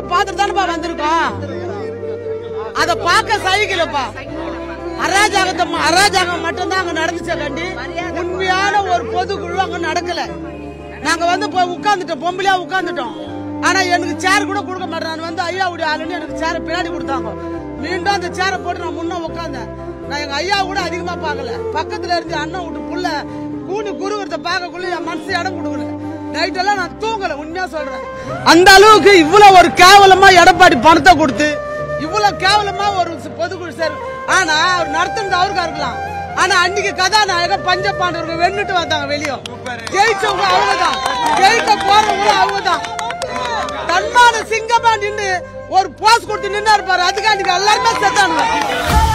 பார்த்துட்டு தானப்பா வந்திருக்கோம் அத பார்க்க சகிக்கலப்பா அராஜகத்தை ம- அராஜகம் மட்டும்தான் அங்க நடந்துச்சே கண்டி உண்மையான ஒரு பொதுக்குழு அங்க நடக்கல நாங்க வந்து போய் உட்கார்ந்துட்டோம் பொம்பளையா உட்கார்ந்துட்டோம் ஆனா எனக்கு சேர் கூட கொடுக்க மாட்டேன் வந்து ஐயாவுடைய ஆளுன்னு எனக்கு சேரை பின்னாடி கொடுத்தாங்க மீண்டும் அந்த சேரை போட்டு நான் முன்ன உட்கார்ந்தேன் நான் எங்க ஐயா கூட அதிகமா பார்க்கல பக்கத்துல இருந்து அண்ணன் விட்டு புள்ள கூணி குருகிறத பார்க்கக்குள்ள என் மனசு இடம் கொடுக்கல நைட் எல்லாம் நான் தூங்கல உண்மையா சொல்றேன் அந்த அளவுக்கு இவ்வளவு ஒரு கேவலமா எடப்பாடி பணத்தை கொடுத்து இவ்வளவு கேவலமா ஒரு பொதுக்குழு சார் ஆனா அவர் நடத்துனது அவருக்கா இருக்கலாம் ஆனா அன்னைக்கு கதாநாயகன் பஞ்ச பாண்டவர்கள் வென்னுட்டு வந்தாங்க வெளியே ஜெயிச்சவங்க அவங்கதான் ஜெயிக்க போறவங்க அவங்கதான் தன்மான சிங்கமா நின்னு ஒரு போஸ் கொடுத்து நின்னா இருப்பாரு அதுக்கு அன்னைக்கு எல்லாருமே செத்தானுங்க